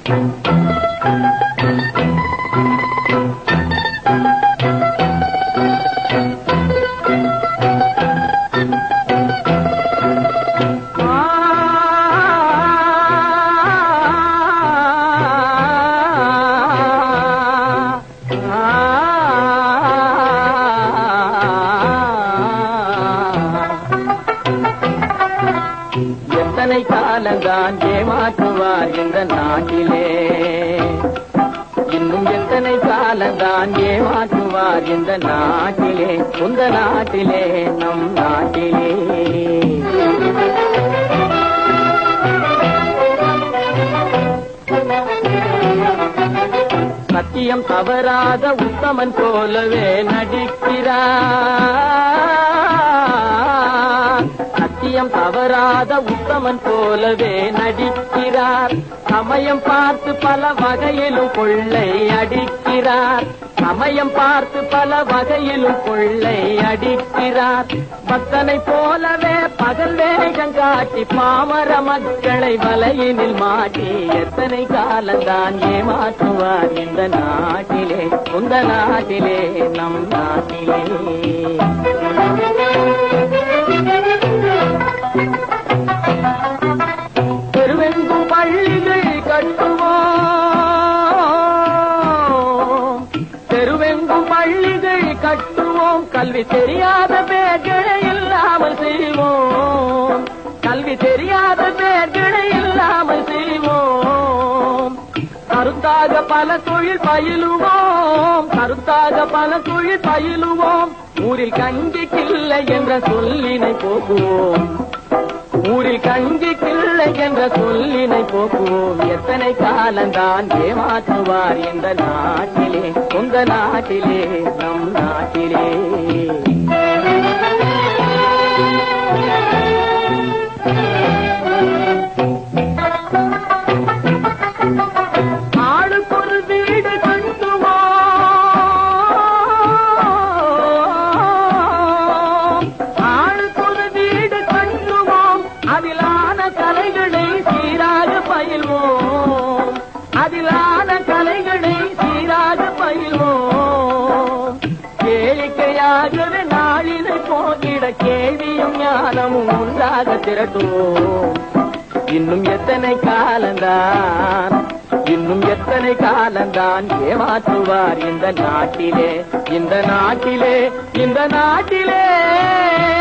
எத்தனை காலந்தான் ஏமாற்றுவார் இந்த நாட்டிலே இன்னும் எத்தனை காலந்தான் ஏமாற்றுவார் இந்த நாட்டிலே உந்த நாட்டிலே நம் நாட்டிலே சத்தியம் தவறாத உத்தமன் போலவே நடிக்கிறார் சத்தியம் தவறாத உத்தமன் போலவே நடிக்கிறார் சமயம் பார்த்து பல வகையிலும் கொள்ளை அடிக்கிறார் சமயம் பார்த்து பல வகையிலும் கொள்ளை அடிக்கிறார் பக்தனை போலவே பகல் வேகம் காட்டி பாமர மக்களை வலையினில் மாட்டி எத்தனை காலந்தான் ஏமாற்றுவார் இந்த நாட்டிலே உந்த நாட்டிலே நம் நாட்டிலே தெருவெங்கும் பள்ளிகள் கட்டுவோம் தெருவெங்கும் பள்ளிகள் கட்டுவோம் கல்வி தெரியாத பேர்களை இல்லாமல் செய்வோம் கல்வி தெரியாத பேர்களை இல்லாமல் செய்வோம் கருத்தாக பல தொழில் பயிலுவோம் கருத்தாக பல தொழில் பயிலுவோம் ஊரில் கஞ்சி கிள்ளை என்ற சொல்லினை போக்குவோம் ஊரில் கஞ்சி கிள்ளை என்ற சொல்லினை போக்குவோம் எத்தனை காலந்தான் ஏமாற்றுவார் இந்த நாட்டிலே உந்த நாட்டிலே நம் நாட்டிலே ஆளுக்கொரு வீடு கட்டுவோம் ஆளுக்கொரு வீடு கட்டுவோம் அதிலான கலைகளை சீராக பயில்வோம் அதிலான கலைகளை சீராக பயில்வோம் கேளிக்கையாகவே நாளினை போகிட கேள்வியும் ஞானமும் ஒன்றாக திரட்டுவோம் இன்னும் எத்தனை காலந்தான் இன்னும் எத்தனை காலந்தான் ஏமாற்றுவார் இந்த நாட்டிலே இந்த நாட்டிலே இந்த நாட்டிலே